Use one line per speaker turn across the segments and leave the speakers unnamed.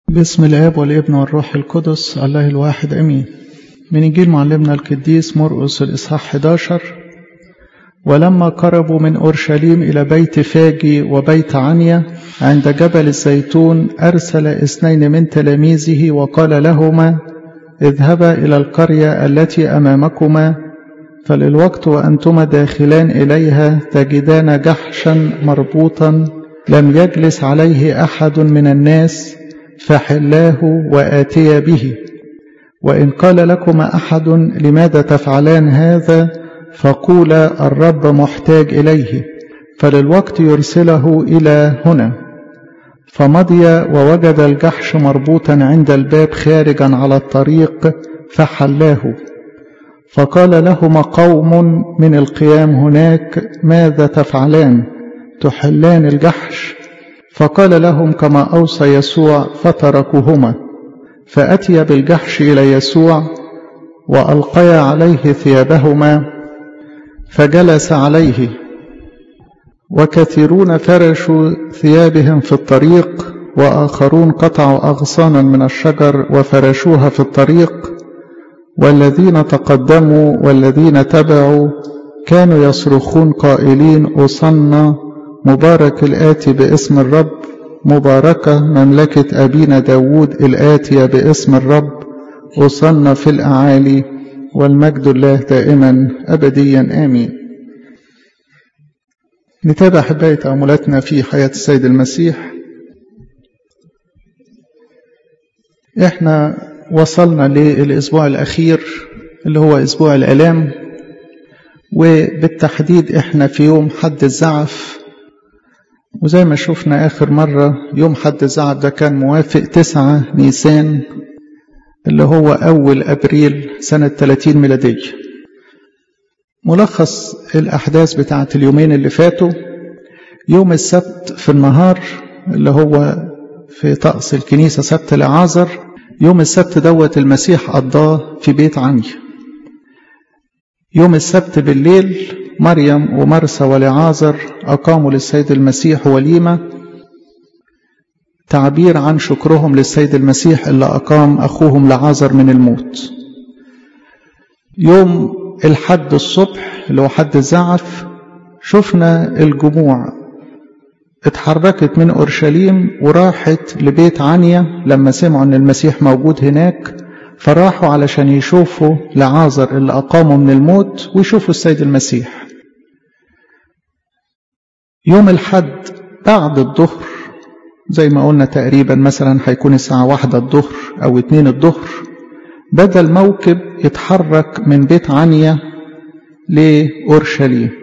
باسم الآب والابن والروح القدس الله الواحد أمين من إنجيل معلمنا القديس مرقس الإصحاح 11 ولما قربوا من أورشليم إلى بيت فاجي وبيت عنيا عند جبل الزيتون أرسل اثنين من تلاميذه وقال لهما اذهبا إلى القرية التي أمامكما فللوقت وأنتما داخلان إليها تجدان جحشا مربوطا لم يجلس عليه أحد من الناس فحلاه وآتيا به وإن قال لكما أحد لماذا تفعلان هذا فقولا الرب محتاج إليه فللوقت يرسله إلى هنا فمضي ووجد الجحش مربوطا عند الباب خارجا على الطريق فحلاه فقال لهما قوم من القيام هناك ماذا تفعلان تحلان الجحش فقال لهم كما أوصى يسوع فتركوهما فأتي بالجحش إلى يسوع وألقيا عليه ثيابهما فجلس عليه وكثيرون فرشوا ثيابهم في الطريق وآخرون قطعوا أغصانا من الشجر وفرشوها في الطريق والذين تقدموا والذين تبعوا كانوا يصرخون قائلين أصنّ مبارك الآتي باسم الرب مباركة مملكة أبينا داود الآتية باسم الرب أصنى في الأعالي والمجد الله دائما أبديا آمين نتابع حباية تأملاتنا في حياة السيد المسيح احنا وصلنا للأسبوع الأخير اللي هو أسبوع الآلام وبالتحديد احنا في يوم حد الزعف وزي ما شفنا آخر مرة يوم حد الزعف ده كان موافق تسعة نيسان اللي هو أول أبريل سنة 30 ميلادية ملخص الأحداث بتاعت اليومين اللي فاتوا يوم السبت في النهار اللي هو في طقس الكنيسة سبت العازر يوم السبت دوت المسيح قضاه في بيت عنيا يوم السبت بالليل مريم ومرسى ولعازر أقاموا للسيد المسيح وليمة تعبير عن شكرهم للسيد المسيح اللي أقام أخوهم لعازر من الموت يوم الحد الصبح اللي هو حد الزعف شفنا الجموع اتحركت من أورشليم وراحت لبيت عنيا لما سمعوا أن المسيح موجود هناك فراحوا علشان يشوفوا لعازر اللي أقاموا من الموت ويشوفوا السيد المسيح يوم الحد بعد الظهر زي ما قلنا تقريبا مثلا هيكون الساعة واحدة الظهر أو اتنين الظهر بدأ الموكب يتحرك من بيت عنيا لأورشليم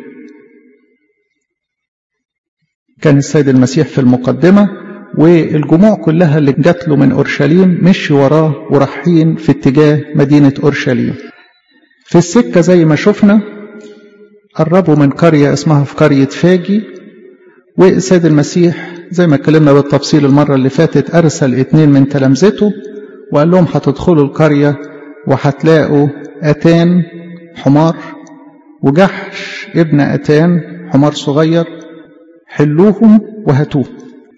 كان السيد المسيح في المقدمة والجموع كلها اللي جات له من أورشليم مشي وراه ورايحين في اتجاه مدينة أورشليم في السكة زي ما شفنا قربوا من قرية اسمها في قرية فاجي والسيد المسيح زي ما اتكلمنا بالتفصيل المرة اللي فاتت أرسل اتنين من تلامذته وقال لهم هتدخلوا القرية وهتلاقوا أتان حمار وجحش ابن أتان حمار صغير حلوهم وهاتوه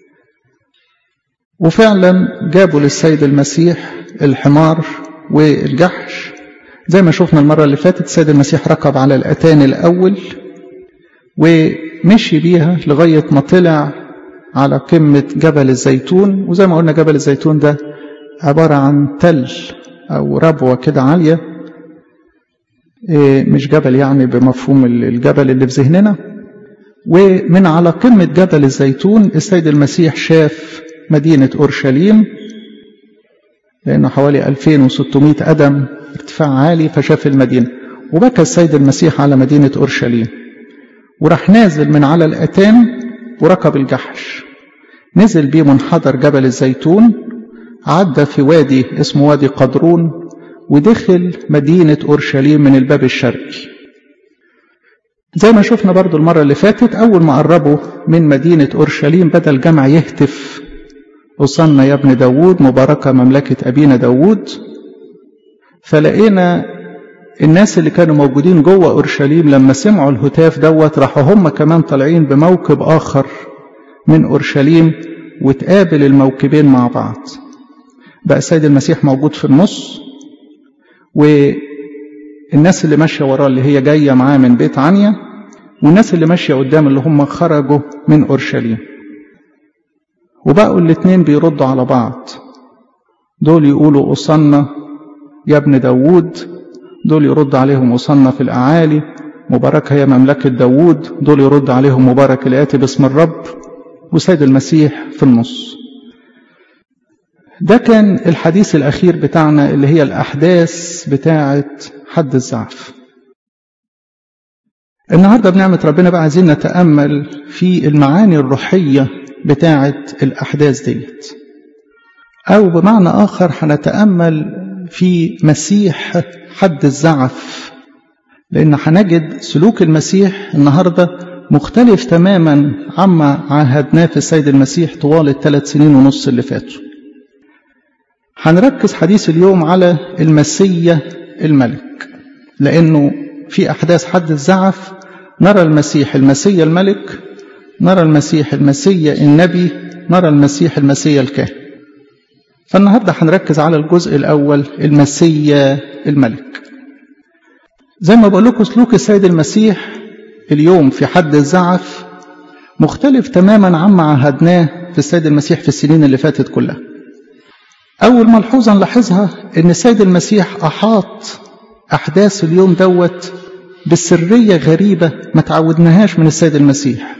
وفعلا جابوا للسيد المسيح الحمار والجحش زي ما شفنا المرة اللي فاتت السيد المسيح ركب على الأتان الأول ومشي بيها لغاية ما طلع على قمة جبل الزيتون وزي ما قلنا جبل الزيتون ده عبارة عن تل أو ربوة كده عالية مش جبل يعني بمفهوم الجبل اللي في ذهننا ومن على قمة جبل الزيتون السيد المسيح شاف مدينة أورشليم لأنه حوالي 2600 قدم ارتفاع عالي فشاف المدينة وبكى السيد المسيح على مدينة أورشليم وراح نازل من على الأتان وركب الجحش نزل بيه منحدر جبل الزيتون عدى في وادي اسمه وادي قدرون ودخل مدينة أورشليم من الباب الشرقي زي ما شفنا برضو المرة اللي فاتت أول ما قربوا من مدينة أورشليم بدأ الجمع يهتف أصلنا يا ابن داود مباركة مملكة أبينا داود فلقينا الناس اللي كانوا موجودين جوه أورشليم لما سمعوا الهتاف دوت راحوا هم كمان طالعين بموكب آخر من أورشليم وتقابل الموكبين مع بعض بقى السيد المسيح موجود في النص والناس اللي ماشية وراه اللي هي جاية معاه من بيت عنيا والناس اللي ماشية قدام اللي هم خرجوا من أورشليم وبقوا الاتنين بيردوا على بعض دول يقولوا أصلنا يا ابن داوود دول يرد عليهم أصلنا في الأعالي مباركة هي مملكة داوود دول يرد عليهم مبارك الآتي باسم الرب وسيد المسيح في النص ده كان الحديث الأخير بتاعنا اللي هي الأحداث بتاعة حد الزعف النهاردة بنعمة ربنا بقى عايزين نتأمل في المعاني الروحية بتاعة الأحداث ديت أو بمعنى آخر هنتأمل في مسيح حد الزعف لأن هنجد سلوك المسيح النهاردة مختلف تماما عما عاهدناه في السيد المسيح طوال الثلاث سنين ونص اللي فاتوا هنركز حديث اليوم على المسيا الملك لأنه في أحداث حد الزعف نرى المسيح المسيا الملك نرى المسيح المسيا النبي نرى المسيح المسيا الكاهن فالنهارده هنركز على الجزء الأول المسيا الملك زي ما بقول لكم سلوك السيد المسيح اليوم في حد الزعف مختلف تماما عما عهدناه في السيد المسيح في السنين اللي فاتت كلها أول ملحوظة نلاحظها إن السيد المسيح أحاط أحداث اليوم دوت بسرية غريبة ما تعودناهاش من السيد المسيح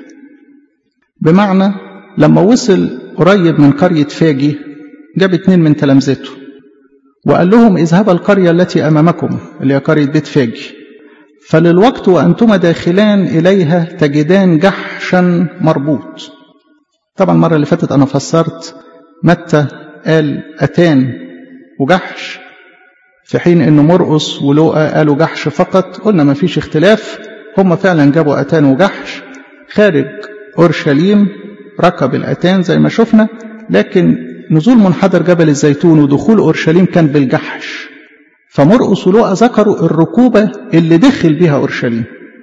بمعنى لما وصل قريب من قرية فاجي جاب اتنين من تلامذته وقال لهم اذهبا القرية التي أمامكم اللي هي قرية بيت فاجي فللوقت وأنتما داخلان إليها تجدان جحشا مربوط طبعا المرة اللي فاتت أنا فسرت متى قال أتان وجحش في حين أنه مرقص ولوقا قالوا جحش فقط قلنا ما فيش اختلاف هم فعلا جابوا أتان وجحش خارج أورشليم ركب الأتان زي ما شفنا لكن نزول منحدر جبل الزيتون ودخول أورشليم كان بالجحش فمرقص ولوقا ذكروا الركوبة اللي دخل بها أورشليم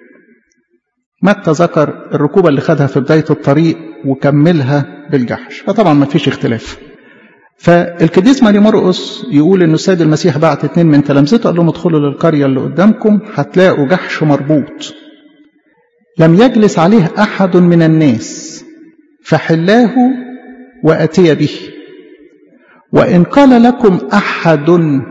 متى ذكر الركوبة اللي خدها في بداية الطريق وكملها بالجحش فطبعا ما فيش اختلاف فالقديس ماري مرقص يقول ان السيد المسيح بعت اتنين من تلامذته قال لهم ادخلوا للقريه اللي قدامكم هتلاقوا جحش مربوط لم يجلس عليه احد من الناس فحلاه واتي به وان قال لكم احد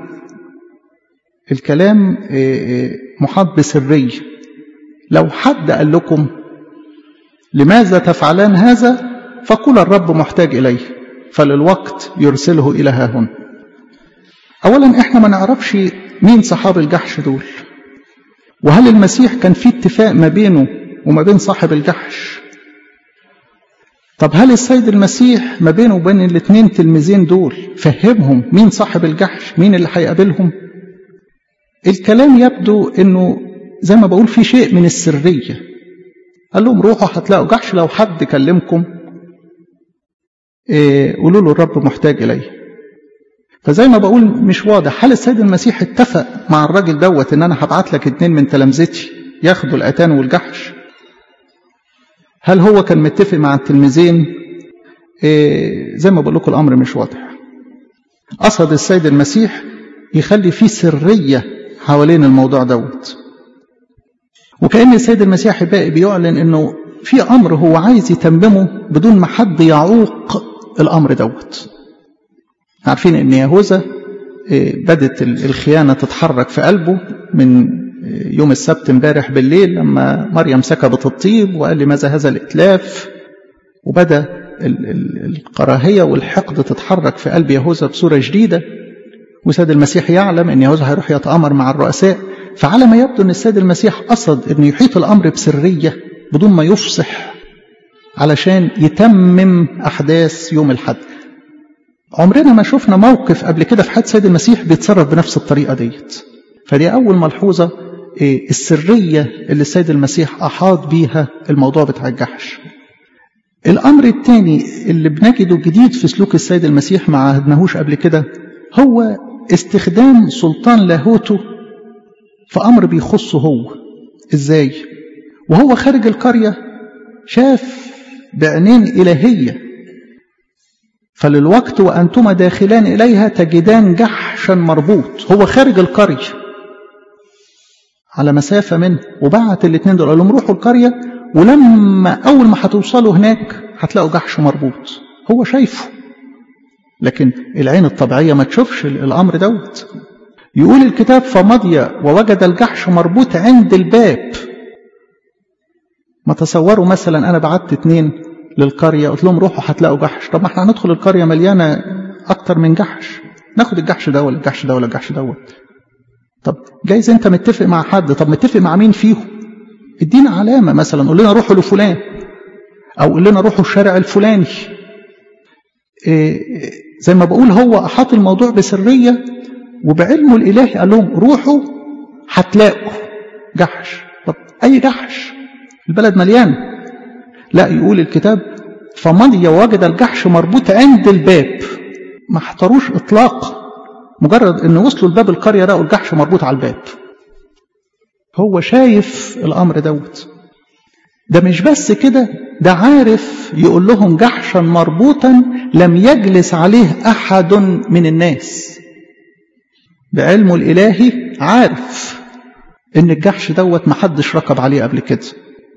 الكلام محاط بسريه لو حد قال لكم لماذا تفعلان هذا فقول الرب محتاج اليه فللوقت يرسله إلى ها هنا أولا إحنا ما نعرفش مين صحاب الجحش دول وهل المسيح كان في اتفاق ما بينه وما بين صاحب الجحش طب هل السيد المسيح ما بينه وبين الاثنين تلميذين دول فهمهم مين صاحب الجحش مين اللي هيقابلهم الكلام يبدو انه زي ما بقول في شيء من السريه قال لهم روحوا هتلاقوا جحش لو حد كلمكم إيه قولوا له الرب محتاج إليه فزي ما بقول مش واضح هل السيد المسيح اتفق مع الراجل دوت ان انا هبعت لك اتنين من تلامذتي ياخدوا الاتان والجحش هل هو كان متفق مع التلميذين إيه زي ما بقول لكم الامر مش واضح قصد السيد المسيح يخلي فيه سريه حوالين الموضوع دوت وكأن السيد المسيح باقي بيعلن انه في امر هو عايز يتممه بدون ما حد يعوق الامر دوت عارفين ان يهوذا بدت الخيانه تتحرك في قلبه من يوم السبت امبارح بالليل لما مريم سكبت الطيب وقال لماذا هذا الاتلاف وبدا الكراهيه والحقد تتحرك في قلب يهوذا بصوره جديده وسيد المسيح يعلم ان يهوذا هيروح يتامر مع الرؤساء فعلى ما يبدو ان السيد المسيح قصد انه يحيط الامر بسريه بدون ما يفصح علشان يتمم أحداث يوم الحد عمرنا ما شفنا موقف قبل كده في حد سيد المسيح بيتصرف بنفس الطريقة ديت فدي أول ملحوظة السرية اللي السيد المسيح أحاط بيها الموضوع بتاع الجحش الأمر الثاني اللي بنجده جديد في سلوك السيد المسيح ما عهدناهوش قبل كده هو استخدام سلطان لاهوته في أمر بيخصه هو إزاي؟ وهو خارج القرية شاف بعينين إلهية فللوقت وأنتما داخلان إليها تجدان جحشا مربوط هو خارج القرية على مسافة منه وبعت الاثنين دول قال لهم روحوا القرية ولما أول ما هتوصلوا هناك هتلاقوا جحش مربوط هو شايفه لكن العين الطبيعية ما تشوفش الأمر دوت يقول الكتاب فمضي ووجد الجحش مربوط عند الباب ما تصوروا مثلا أنا بعت اتنين للقرية قلت لهم روحوا هتلاقوا جحش طب ما احنا هندخل القرية مليانة أكتر من جحش ناخد الجحش ده ولا الجحش ده ولا الجحش دوت طب جايز انت متفق مع حد طب متفق مع مين فيهم ادينا علامة مثلا قول لنا روحوا لفلان أو قول لنا روحوا الشارع الفلاني إيه زي ما بقول هو أحاط الموضوع بسرية وبعلمه الإلهي قال لهم روحوا هتلاقوا جحش طب أي جحش البلد مليان لا يقول الكتاب فمضي وجد الجحش مربوط عند الباب ما احتروش إطلاقا مجرد ان وصلوا لباب القرية لقوا الجحش مربوط على الباب هو شايف الأمر دوت ده مش بس كده ده عارف يقول لهم جحشا مربوطا لم يجلس عليه أحد من الناس بعلمه الإلهي عارف إن الجحش دوت محدش ركب عليه قبل كده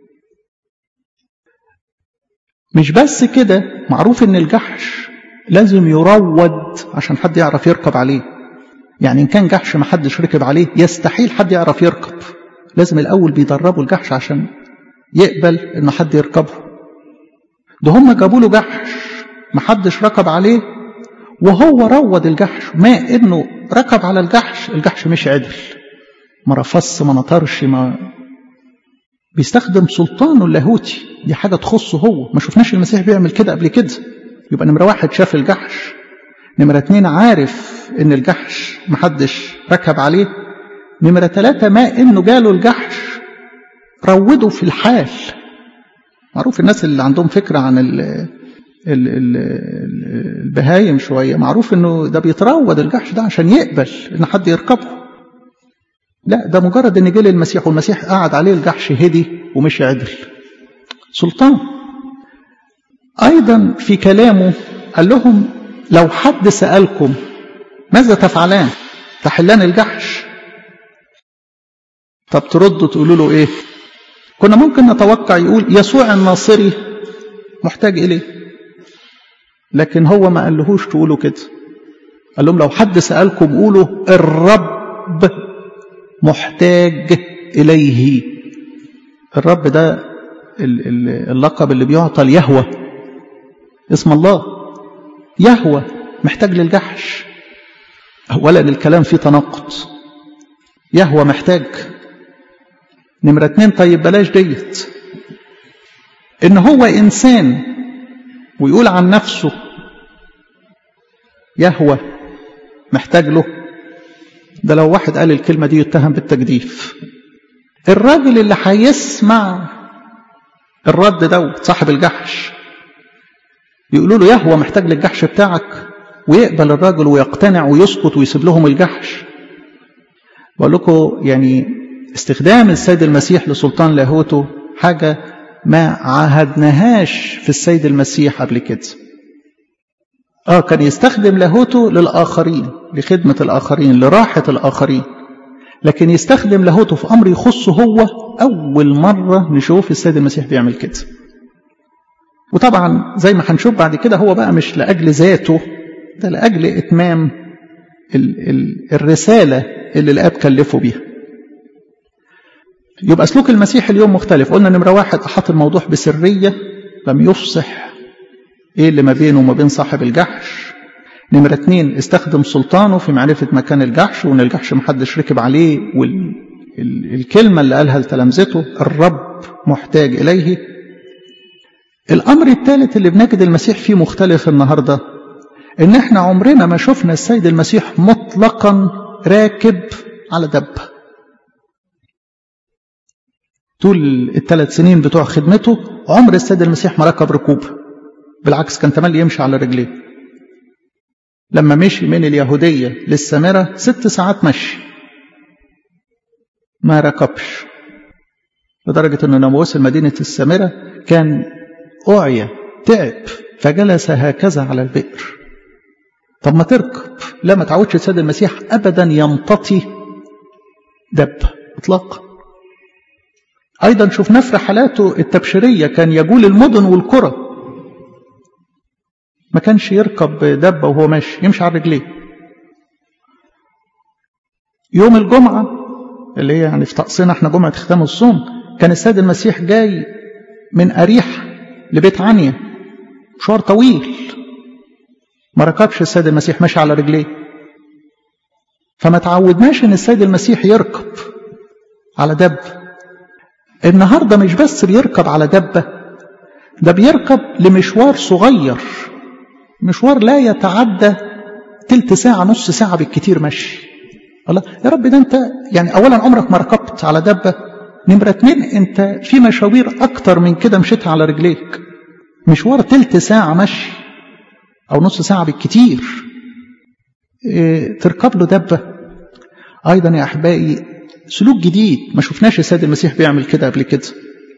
مش بس كده معروف إن الجحش لازم يروض عشان حد يعرف يركب عليه يعني إن كان جحش محدش ركب عليه يستحيل حد يعرف يركب لازم الأول بيدربوا الجحش عشان يقبل إن حد يركبه ده هم جابوا له جحش محدش ركب عليه وهو روض الجحش ما إنه ركب على الجحش الجحش مش عدل ما رفص ما نطرش ما بيستخدم سلطانه اللاهوتي دي حاجة تخصه هو ما شفناش المسيح بيعمل كده قبل كده يبقى نمرة واحد شاف الجحش نمرة اتنين عارف ان الجحش محدش ركب عليه نمرة ثلاثة ما انه جاله الجحش روده في الحال معروف الناس اللي عندهم فكرة عن ال ال ال البهايم شوية معروف انه ده بيتروض الجحش ده عشان يقبل ان حد يركبه لا ده مجرد ان جه المسيح والمسيح قعد عليه الجحش هدي ومشي عدل سلطان ايضا في كلامه قال لهم لو حد سألكم ماذا تفعلان تحلان الجحش طب تردوا تقولوا له ايه كنا ممكن نتوقع يقول يسوع الناصري محتاج اليه لكن هو ما قالهوش تقولوا كده قال لهم لو حد سألكم قولوا الرب محتاج إليه الرب ده اللقب اللي بيعطى ليهوى اسم الله يهوى محتاج للجحش ولا للكلام فيه تناقض يهوى محتاج نمرة اتنين طيب بلاش ديت ان هو انسان ويقول عن نفسه يهوى محتاج له ده لو واحد قال الكلمة دي يتهم بالتجديف الراجل اللي هيسمع الرد دوت صاحب الجحش يقولوا له يهوى محتاج للجحش بتاعك ويقبل الراجل ويقتنع ويسكت ويسيب لهم الجحش بقول لكم يعني استخدام السيد المسيح لسلطان لاهوته حاجة ما عاهدناهاش في السيد المسيح قبل كده اه كان يستخدم لاهوته للآخرين لخدمة الآخرين لراحة الآخرين لكن يستخدم لاهوته في أمر يخصه هو أول مرة نشوف السيد المسيح بيعمل كده وطبعا زي ما هنشوف بعد كده هو بقى مش لأجل ذاته ده لأجل إتمام ال ال الرسالة اللي الآب كلفه بيها يبقى سلوك المسيح اليوم مختلف قلنا نمرة واحد أحط الموضوع بسرية لم يفصح إيه اللي ما بينه وما بين صاحب الجحش نمرة اتنين استخدم سلطانه في معرفة مكان الجحش وإن الجحش محدش ركب عليه والكلمة اللي قالها لتلامذته الرب محتاج إليه الأمر الثالث اللي بنجد المسيح فيه مختلف النهاردة إن إحنا عمرنا ما شفنا السيد المسيح مطلقا راكب على دبة طول الثلاث سنين بتوع خدمته عمر السيد المسيح ما ركب ركوب بالعكس كان تملي يمشي على رجليه لما مشي من اليهودية للسامرة ست ساعات مشي ما ركبش لدرجة أنه لما وصل مدينة السامرة كان أعيا تعب فجلس هكذا على البئر طب ما تركب لا ما تعودش السيد المسيح ابدا يمتطي دب اطلاقا ايضا شفناه في رحلاته التبشيريه كان يجول المدن والقرى ما كانش يركب دبه وهو ماشي يمشي على رجليه يوم الجمعه اللي هي يعني في طقسنا احنا جمعه ختام الصوم كان السيد المسيح جاي من اريح لبيت عنيا مشوار طويل ما ركبش السيد المسيح ماشي على رجليه فما تعودناش ان السيد المسيح يركب على دب النهارده مش بس بيركب على دبه ده بيركب لمشوار صغير مشوار لا يتعدى تلت ساعة نص ساعة بالكتير مشي الله يا رب ده انت يعني اولا عمرك ما ركبت على دبة نمرة اتنين انت في مشاوير اكتر من كده مشيتها على رجليك مشوار تلت ساعة مشي او نص ساعة بالكتير اه تركب له دبة ايضا يا احبائي سلوك جديد ما شفناش السيد المسيح بيعمل كده قبل كده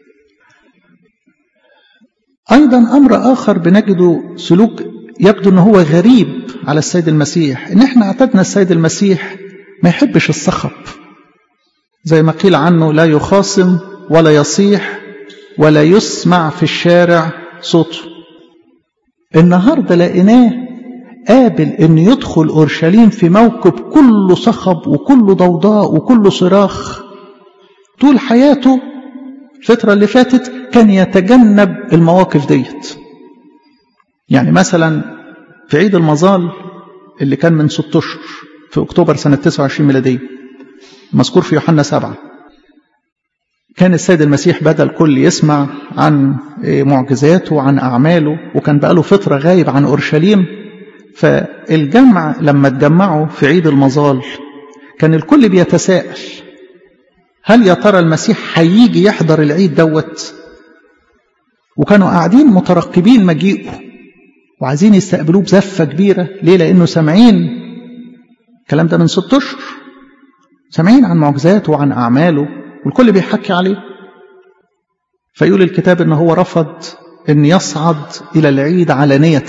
ايضا امر اخر بنجده سلوك يبدو ان هو غريب على السيد المسيح ان احنا اعتدنا السيد المسيح ما يحبش الصخب زي ما قيل عنه لا يخاصم ولا يصيح ولا يسمع في الشارع صوته النهارده لقيناه قابل ان يدخل اورشليم في موكب كله صخب وكله ضوضاء وكله صراخ طول حياته الفتره اللي فاتت كان يتجنب المواقف ديت يعني مثلا في عيد المظال اللي كان من ست اشهر في اكتوبر سنه 29 ميلاديه مذكور في يوحنا سبعة كان السيد المسيح بدل كل يسمع عن معجزاته وعن أعماله وكان بقاله فترة غايب عن أورشليم فالجمع لما اتجمعوا في عيد المظال كان الكل بيتساءل هل يا ترى المسيح هيجي يحضر العيد دوت وكانوا قاعدين مترقبين مجيئه وعايزين يستقبلوه بزفة كبيرة ليه لأنه سامعين الكلام ده من ست أشهر سامعين عن معجزاته وعن أعماله والكل بيحكي عليه فيقول الكتاب ان هو رفض ان يصعد الى العيد علانية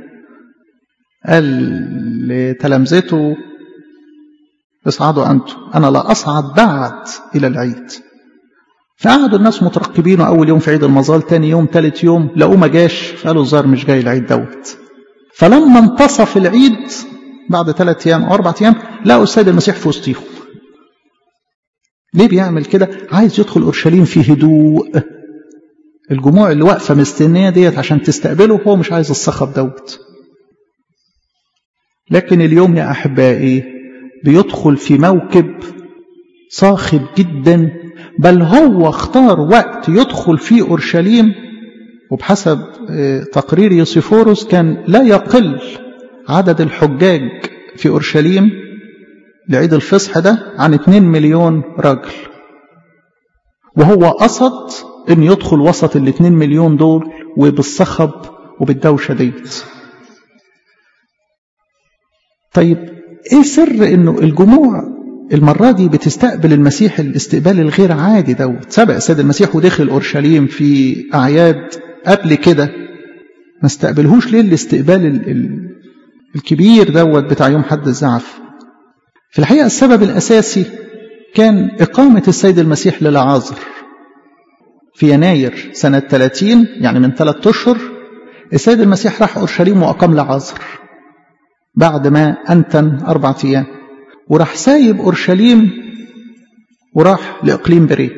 قال لتلامذته اصعدوا انتم انا لا اصعد بعد الى العيد فقعدوا الناس مترقبينه اول يوم في عيد المظال تاني يوم تالت يوم لقوه ما جاش فقالوا الظاهر مش جاي العيد دوت فلما انتصف العيد بعد ثلاث ايام او اربع ايام لقوا السيد المسيح في وسطيهم ليه بيعمل كده عايز يدخل اورشليم في هدوء الجموع اللي واقفه مستنيه ديت عشان تستقبله هو مش عايز الصخب دوت لكن اليوم يا احبائي بيدخل في موكب صاخب جدا بل هو اختار وقت يدخل فيه اورشليم وبحسب تقرير يوسيفوروس كان لا يقل عدد الحجاج في اورشليم لعيد الفصح ده عن 2 مليون راجل وهو قصد ان يدخل وسط ال 2 مليون دول وبالصخب وبالدوشه ديت طيب ايه سر انه الجموع المرة دي بتستقبل المسيح الاستقبال الغير عادي دوت سبق السيد المسيح ودخل اورشليم في اعياد قبل كده ما استقبلهوش ليه الاستقبال ال ال الكبير دوت بتاع يوم حد الزعف في الحقيقة السبب الأساسي كان إقامة السيد المسيح للعازر في يناير سنة 30 يعني من ثلاثة أشهر السيد المسيح راح أورشليم وأقام لعازر بعد ما أنتن أربعة أيام وراح سايب أورشليم وراح لإقليم بريه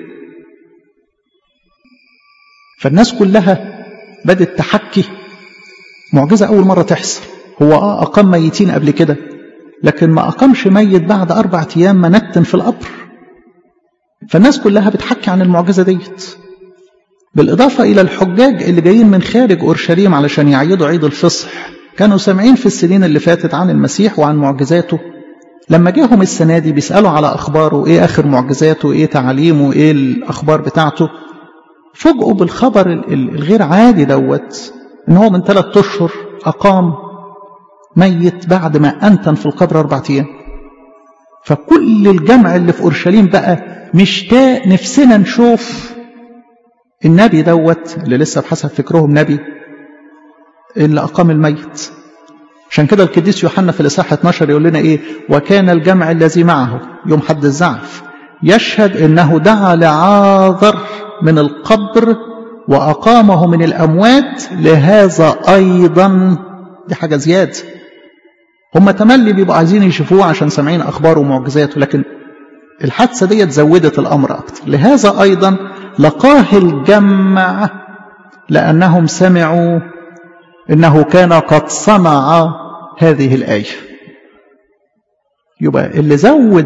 فالناس كلها بدت تحكي معجزة أول مرة تحصل هو آه أقام ميتين قبل كده لكن ما أقامش ميت بعد أربعة أيام ما نتن في القبر فالناس كلها بتحكي عن المعجزة ديت بالإضافة إلى الحجاج اللي جايين من خارج أورشليم علشان يعيدوا عيد الفصح كانوا سامعين في السنين اللي فاتت عن المسيح وعن معجزاته لما جاهم السنة دي بيسألوا على أخباره إيه آخر معجزاته إيه تعاليمه إيه الأخبار بتاعته فوجئوا بالخبر الغير عادي دوت إن هو من ثلاثة أشهر أقام ميت بعد ما أنتن في القبر أربعة أيام فكل الجمع اللي في أورشليم بقى مشتاق نفسنا نشوف النبي دوت اللي لسه بحسب فكرهم نبي اللي أقام الميت عشان كده القديس يوحنا في الإصحاح 12 يقول لنا إيه وكان الجمع الذي معه يوم حد الزعف يشهد إنه دعا لعاذر من القبر وأقامه من الأموات لهذا أيضا دي حاجة زيادة هم تملي بيبقوا عايزين يشوفوه عشان سامعين أخباره ومعجزاته لكن الحادثة دي زودت الأمر أكتر لهذا أيضا لقاه الجمع لأنهم سمعوا إنه كان قد صنع هذه الآية يبقى اللي زود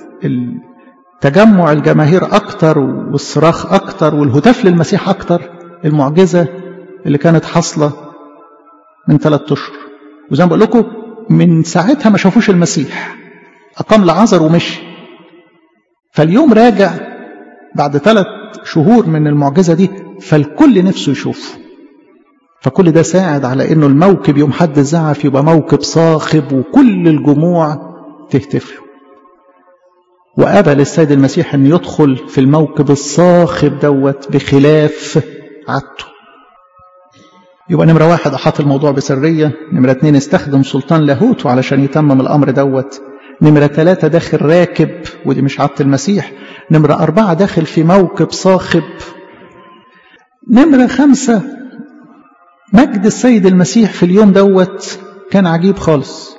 تجمع الجماهير أكتر والصراخ أكتر والهتاف للمسيح أكتر المعجزة اللي كانت حاصلة من ثلاثة أشهر وزي ما بقول لكم من ساعتها ما شافوش المسيح أقام لعازر ومشي فاليوم راجع بعد ثلاث شهور من المعجزة دي فالكل نفسه يشوفه فكل ده ساعد على انه الموكب يوم حد الزعف يبقى موكب صاخب وكل الجموع تهتف له وقبل السيد المسيح ان يدخل في الموكب الصاخب دوت بخلاف عادته يبقى نمرة واحد أحاط الموضوع بسرية نمرة اتنين استخدم سلطان لاهوته علشان يتمم الأمر دوت نمرة ثلاثة داخل راكب ودي مش عادة المسيح نمرة أربعة داخل في موكب صاخب نمرة خمسة مجد السيد المسيح في اليوم دوت كان عجيب خالص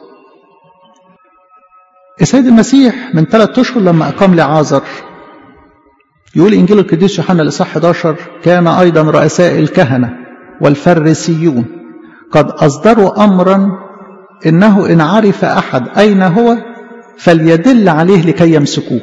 السيد المسيح من ثلاثة أشهر لما أقام لعازر يقول إنجيل القديس يوحنا الإصحاح 11 كان أيضا رؤساء الكهنة والفريسيون قد أصدروا أمرا إنه إن عرف أحد أين هو فليدل عليه لكي يمسكوه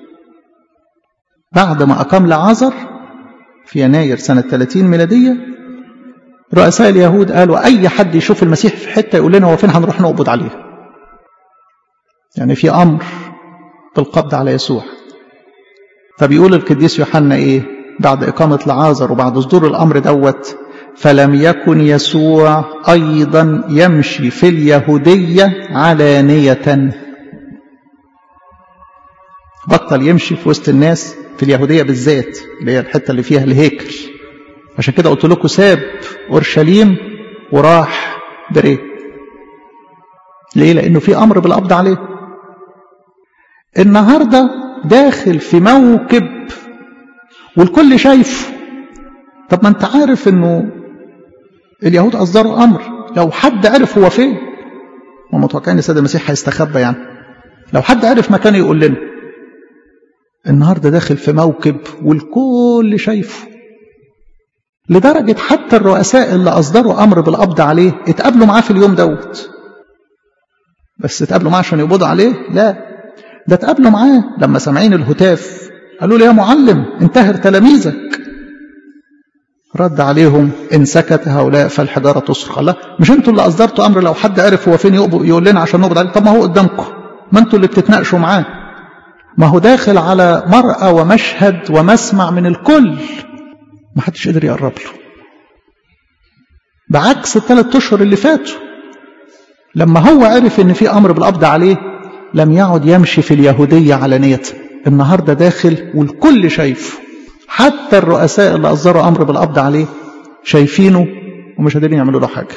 بعد ما أقام لعازر في يناير سنة 30 ميلادية رؤساء اليهود قالوا أي حد يشوف المسيح في حتة يقول لنا هو فين هنروح نقبض عليه يعني في أمر بالقبض على يسوع فبيقول القديس يوحنا إيه بعد إقامة لعازر وبعد صدور الأمر دوت فلم يكن يسوع أيضا يمشي في اليهودية علانية بطل يمشي في وسط الناس في اليهودية بالذات اللي هي الحتة اللي فيها الهيكل عشان كده قلت لكم ساب أورشليم وراح بريه ليه لأنه في أمر بالقبض عليه النهاردة داخل في موكب والكل شايفه طب ما انت عارف انه اليهود اصدروا امر لو حد عرف هو فين ما متوقعين السيد المسيح هيستخبى يعني لو حد عرف مكانه يقول لنا النهارده داخل في موكب والكل شايفه لدرجة حتى الرؤساء اللي أصدروا أمر بالقبض عليه اتقابلوا معاه في اليوم دوت بس اتقابلوا معاه عشان يقبضوا عليه لا ده اتقابلوا معاه لما سامعين الهتاف قالوا له يا معلم انتهر تلاميذك رد عليهم إن سكت هؤلاء فالحجارة تصرخ الله مش انتوا اللي أصدرتوا أمر لو حد عرف هو فين يقول لنا عشان نقبض عليه طب ما هو قدامكم ما انتوا اللي بتتناقشوا معاه ما هو داخل على مرأة ومشهد ومسمع من الكل ما حدش قدر يقرب له بعكس الثلاث اشهر اللي فاتوا لما هو عرف ان في امر بالقبض عليه لم يعد يمشي في اليهوديه علانيه النهارده داخل والكل شايفه حتى الرؤساء اللي اصدروا امر بالقبض عليه شايفينه ومش قادرين يعملوا له حاجه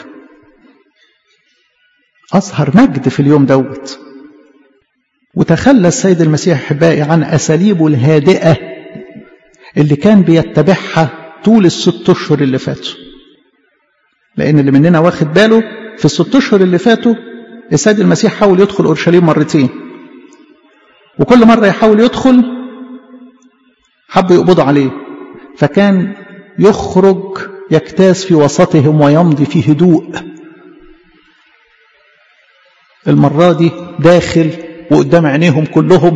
اظهر مجد في اليوم دوت وتخلى السيد المسيح احبائي عن اساليبه الهادئه اللي كان بيتبعها طول الست اشهر اللي فاتوا لان اللي مننا واخد باله في الست اشهر اللي فاتوا السيد المسيح حاول يدخل اورشليم مرتين وكل مره يحاول يدخل حبوا يقبضوا عليه فكان يخرج يجتاز في وسطهم ويمضي في هدوء المرة دي داخل وقدام عينيهم كلهم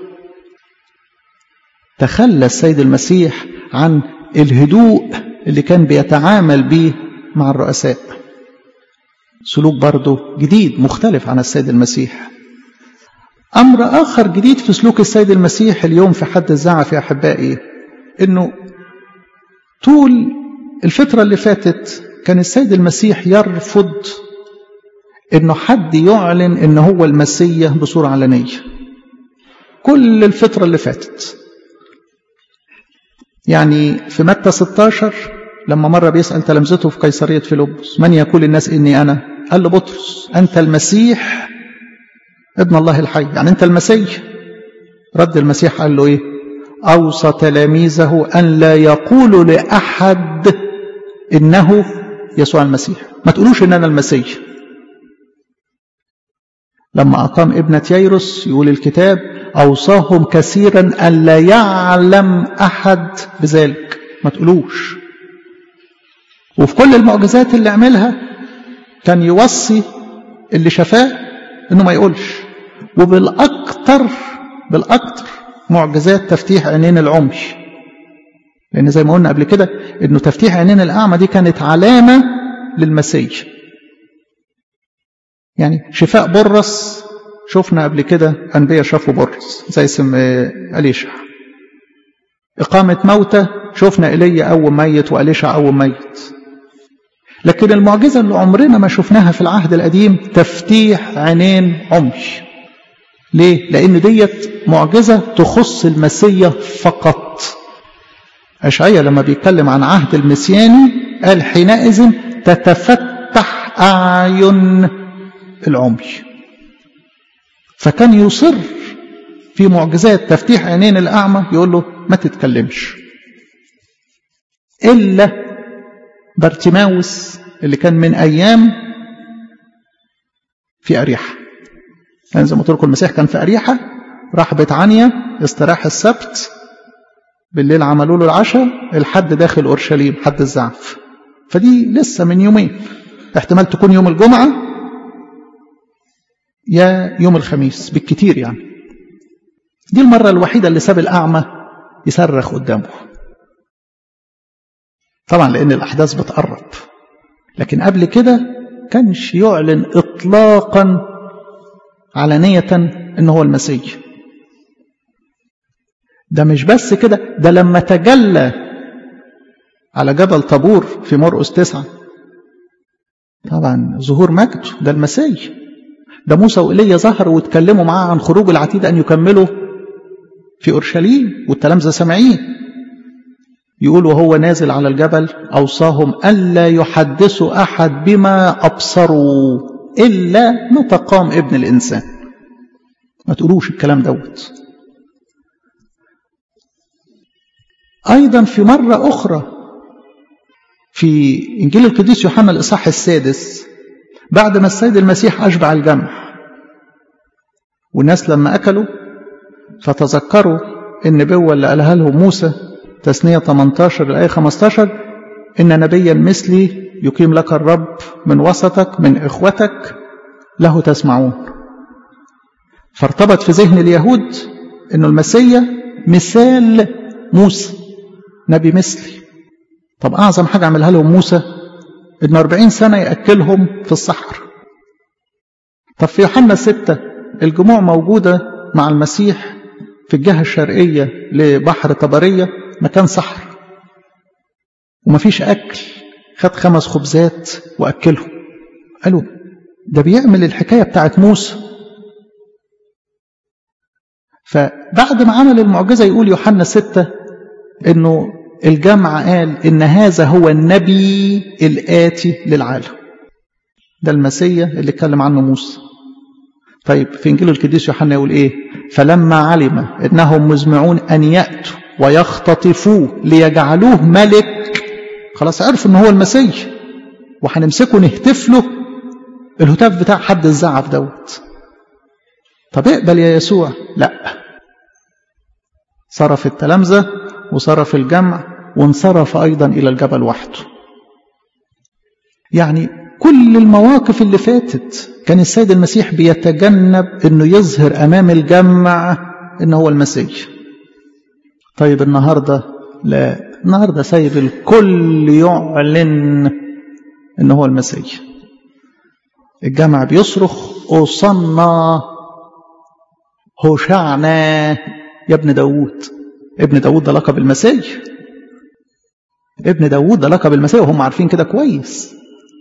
تخلى السيد المسيح عن الهدوء اللي كان بيتعامل به مع الرؤساء سلوك برضه جديد مختلف عن السيد المسيح أمر آخر جديد في سلوك السيد المسيح اليوم في حد الزعف يا أحبائي إنه طول الفترة اللي فاتت كان السيد المسيح يرفض إنه حد يعلن إن هو المسيح بصورة علنية كل الفترة اللي فاتت يعني في متى 16 لما مرة بيسأل تلامذته في قيصرية فيلبس من يقول الناس إني أنا قال له بطرس أنت المسيح ابن الله الحي يعني أنت المسيح رد المسيح قال له إيه أوصى تلاميذه أن لا يقولوا لأحد إنه يسوع المسيح ما تقولوش إن أنا المسيح لما أقام ابنة ييروس يقول الكتاب أوصاهم كثيرا أن لا يعلم أحد بذلك ما تقولوش وفي كل المعجزات اللي عملها كان يوصي اللي شفاه انه ما يقولش وبالاكثر بالاكثر معجزات تفتيح عينين العمي لان زي ما قلنا قبل كده انه تفتيح عينين الاعمى دي كانت علامه للمسيح يعني شفاء برص شفنا قبل كده انبياء شافوا برص زي اسم اليشع اقامه موتى شفنا ايليا قوم ميت واليشع قوم ميت لكن المعجزة اللي عمرنا ما شفناها في العهد القديم تفتيح عينين عمي ليه؟ لأن ديت معجزة تخص المسيا فقط أشعية لما بيتكلم عن عهد المسياني قال حينئذ تتفتح أعين العمي فكان يصر في معجزات تفتيح عينين الأعمى يقول له ما تتكلمش إلا بارتيماوس اللي كان من أيام في أريحة يعني زي ما قلت لكم المسيح كان في أريحة راح بيت عنيا استراح السبت بالليل عملوا له العشاء الحد داخل أورشليم حد الزعف فدي لسه من يومين احتمال تكون يوم الجمعة يا يوم الخميس بالكتير يعني دي المرة الوحيدة اللي ساب الأعمى يصرخ قدامه طبعا لأن الأحداث بتقرب لكن قبل كده كانش يعلن إطلاقا علانية إنه هو المسيح ده مش بس كده ده لما تجلى على جبل طابور في مرقس تسعة طبعا ظهور مجد ده المسيح ده موسى وإيليا ظهروا واتكلموا معاه عن خروج العتيد أن يكملوا في أورشليم والتلامذة سامعين يقول وهو نازل على الجبل أوصاهم ألا يحدثوا أحد بما أبصروا إلا متى قام ابن الإنسان ما تقولوش الكلام دوت أيضا في مرة أخرى في إنجيل القديس يوحنا الإصحاح السادس بعد ما السيد المسيح أشبع الجمع والناس لما أكلوا فتذكروا النبوة اللي قالها لهم موسى تثنية 18 الآية 15 إن نبيا مثلي يقيم لك الرب من وسطك من إخوتك له تسمعون فارتبط في ذهن اليهود إنه المسيا مثال موسى نبي مثلي طب أعظم حاجة عملها لهم موسى إنه 40 سنة يأكلهم في الصحر طب في يوحنا ستة الجموع موجودة مع المسيح في الجهة الشرقية لبحر طبرية مكان صحر ومفيش أكل خد خمس خبزات وأكلهم قالوا ده بيعمل الحكاية بتاعت موسى فبعد ما عمل المعجزة يقول يوحنا ستة انه الجمع قال ان هذا هو النبي الآتي للعالم ده المسيا اللي اتكلم عنه موسى طيب في انجيل القديس يوحنا يقول ايه فلما علم انهم مزمعون ان ياتوا ويختطفوه ليجعلوه ملك خلاص عرفوا ان هو المسيح وهنمسكه نهتف له الهتاف بتاع حد الزعف دوت طب اقبل يا يسوع لا صرف التلامذة وصرف الجمع وانصرف أيضا إلى الجبل وحده يعني كل المواقف اللي فاتت كان السيد المسيح بيتجنب انه يظهر امام الجمع انه هو المسيح طيب النهارده لا النهارده سايب الكل يعلن انه هو المسيح الجمع بيصرخ اوصنا هوشعنا يا ابن داوود ابن داوود ده لقب المسيح ابن داوود ده لقب المسيح وهم عارفين كده كويس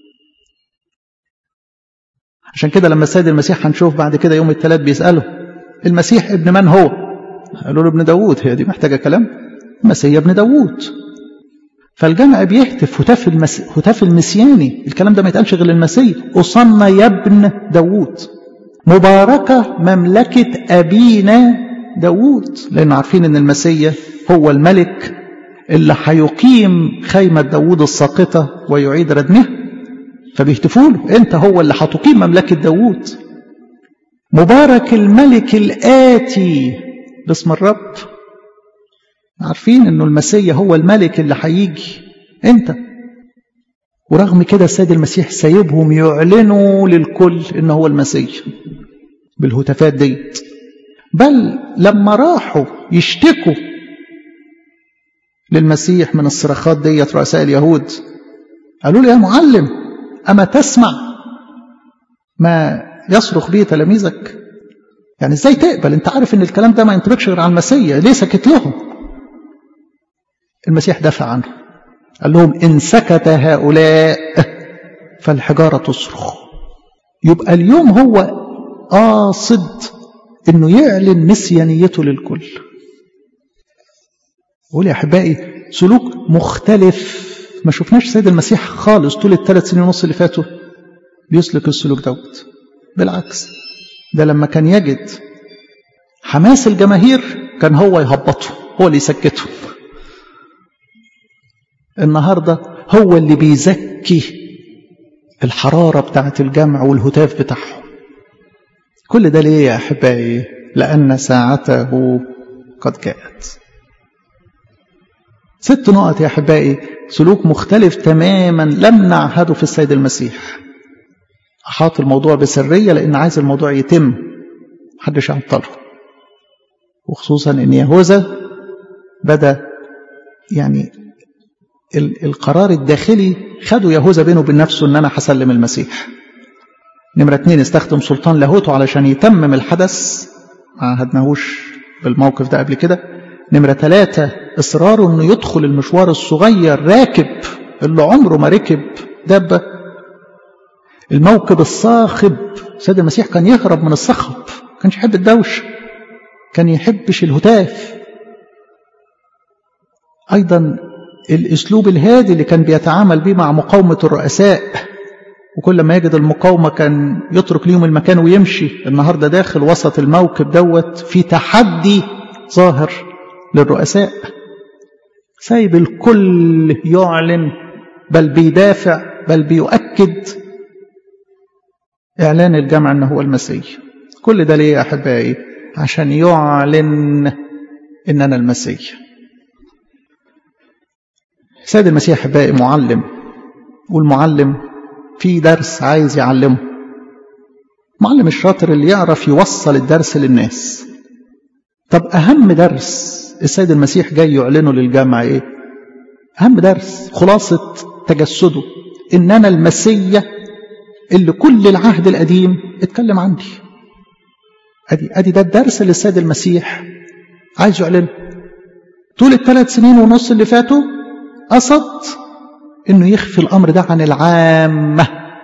عشان كده لما السيد المسيح هنشوف بعد كده يوم الثلاث بيسأله المسيح ابن من هو قالوا له ابن داوود هي دي محتاجة كلام المسيح ابن داوود فالجمع بيهتف هتاف المس... هتاف المسياني الكلام ده ما يتقالش غير للمسيح أصنى يا ابن داوود مباركة مملكة أبينا داوود لأن عارفين أن المسيح هو الملك اللي هيقيم خيمة داوود الساقطة ويعيد ردمها فبيهتفوا له أنت هو اللي هتقيم مملكة داوود مبارك الملك الآتي باسم الرب عارفين انه المسيح هو الملك اللي هيجي انت ورغم كده السيد المسيح سايبهم يعلنوا للكل ان هو المسيح بالهتافات ديت بل لما راحوا يشتكوا للمسيح من الصراخات ديت رؤساء اليهود قالوا له يا معلم اما تسمع ما يصرخ به تلاميذك يعني ازاي تقبل انت عارف ان الكلام ده ما ينطبقش غير على المسيح ليه سكت لهم المسيح دافع عنه قال لهم إن سكت هؤلاء فالحجارة تصرخ يبقى اليوم هو قاصد انه يعلن مسيانيته للكل قول يا احبائي سلوك مختلف ما شفناش سيد المسيح خالص طول الثلاث سنين ونص اللي فاتوا بيسلك السلوك دوت بالعكس ده لما كان يجد حماس الجماهير كان هو يهبطه هو اللي يسكته النهاردة هو اللي بيزكي الحرارة بتاعة الجمع والهتاف بتاعهم كل ده ليه يا أحبائي لأن ساعته قد جاءت ست نقط يا أحبائي سلوك مختلف تماما لم نعهده في السيد المسيح أحاط الموضوع بسرية لأن عايز الموضوع يتم محدش يعطله وخصوصا أن يهوذا بدأ يعني القرار الداخلي خدوا يهوذا بينه وبين نفسه ان انا هسلم المسيح نمرة اتنين استخدم سلطان لاهوته علشان يتمم الحدث ما عهدناهوش بالموقف ده قبل كده نمرة ثلاثة إصراره إنه يدخل المشوار الصغير راكب اللي عمره ما ركب دابة الموكب الصاخب سيد المسيح كان يهرب من الصخب كانش يحب الدوش كان يحبش الهتاف أيضا الأسلوب الهادي اللي كان بيتعامل به مع مقاومة الرؤساء وكل ما يجد المقاومة كان يترك ليهم المكان ويمشي النهاردة داخل وسط الموكب دوت في تحدي ظاهر للرؤساء سايب الكل يعلن بل بيدافع بل بيؤكد إعلان الجمع أنه هو المسيح كل ده ليه يا أحبائي عشان يعلن إن أنا المسيح سيد المسيح أحبائي معلم والمعلم في درس عايز يعلمه معلم الشاطر اللي يعرف يوصل الدرس للناس طب أهم درس السيد المسيح جاي يعلنه للجامعة إيه أهم درس خلاصة تجسده إن أنا المسيح اللي كل العهد القديم اتكلم عني أدي, أدي ده الدرس اللي السيد المسيح عايز يعلنه طول الثلاث سنين ونص اللي فاتوا قصد انه يخفي الامر ده عن العامة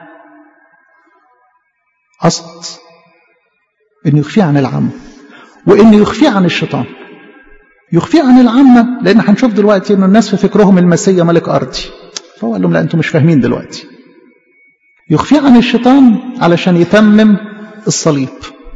قصد انه يخفيه عن العامة وانه يخفيه عن الشيطان يخفيه عن العامة لان هنشوف دلوقتي ان الناس في فكرهم المسيح ملك ارضي فهو قال لهم لا انتم مش فاهمين دلوقتي يخفيه عن الشيطان علشان يتمم الصليب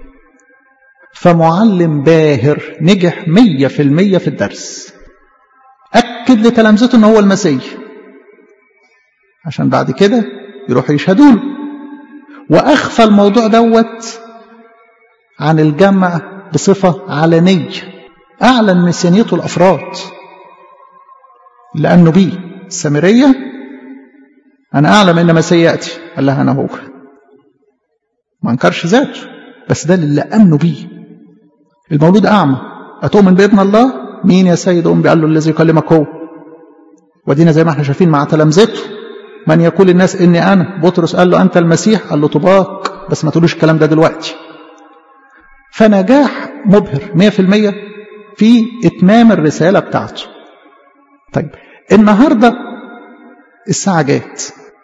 فمعلم باهر نجح مية في المية في الدرس أكد لتلامذته أنه هو المسيح عشان بعد كده يروحوا يشهدوا له وأخفى الموضوع دوت عن الجمع بصفة علنية أعلن مسيانيته الأفراد لأنه بيه السامرية أنا أعلم إن مسيح يأتي قال لها أنا هو ما انكرش ذاته بس ده اللي أمنوا بيه المولود أعمى أتؤمن بابن الله مين يا سيد أم قال له الذي يكلمك هو ودينا زي ما احنا شايفين مع تلامذته من يقول الناس إني أنا بطرس قال له أنت المسيح قال له طباق بس ما تقولوش الكلام ده دلوقتي فنجاح مبهر مية في المية في إتمام الرسالة بتاعته طيب النهاردة الساعة جات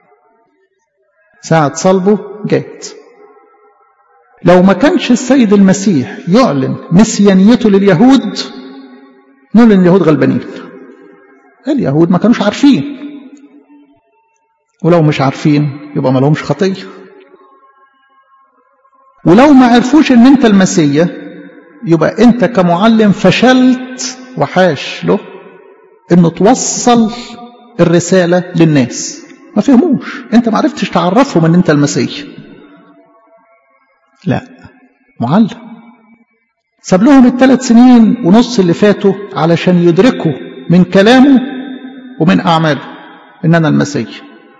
ساعة صلبه جات لو ما كانش السيد المسيح يعلن مسيانيته لليهود نقول ان اليهود غلبانين اليهود ما كانوش عارفين ولو مش عارفين يبقى ما لهمش خطيه ولو ما عرفوش ان انت المسيح يبقى انت كمعلم فشلت وحاش له انه توصل الرسالة للناس ما فهموش انت ما عرفتش تعرفهم ان انت المسيح لا معلم ساب لهم الثلاث سنين ونص اللي فاتوا علشان يدركوا من كلامه ومن اعماله ان انا المسيح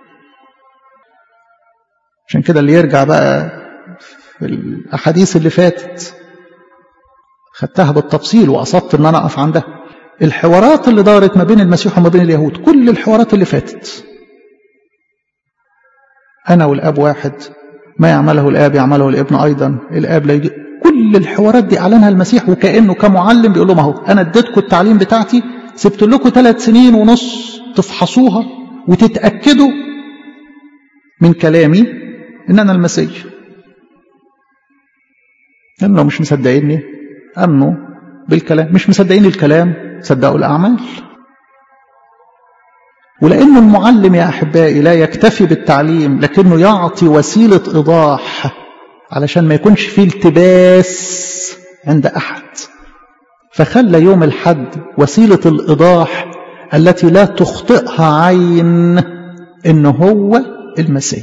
عشان كده اللي يرجع بقى في الاحاديث اللي فاتت خدتها بالتفصيل وقصدت ان انا اقف عندها الحوارات اللي دارت ما بين المسيح وما بين اليهود كل الحوارات اللي فاتت انا والاب واحد ما يعمله الاب يعمله الابن ايضا الاب لا يجي كل الحوارات دي اعلنها المسيح وكانه كمعلم بيقول لهم اهو انا اديتكم التعليم بتاعتي سبت لكم ثلاث سنين ونص تفحصوها وتتاكدوا من كلامي ان انا المسيح لأن لو مش مصدقيني امنوا بالكلام مش مصدقين الكلام صدقوا الاعمال ولأن المعلم يا أحبائي لا يكتفي بالتعليم لكنه يعطي وسيلة إيضاح علشان ما يكونش فيه التباس عند أحد فخلى يوم الحد وسيلة الإيضاح التي لا تخطئها عين إن هو المسيح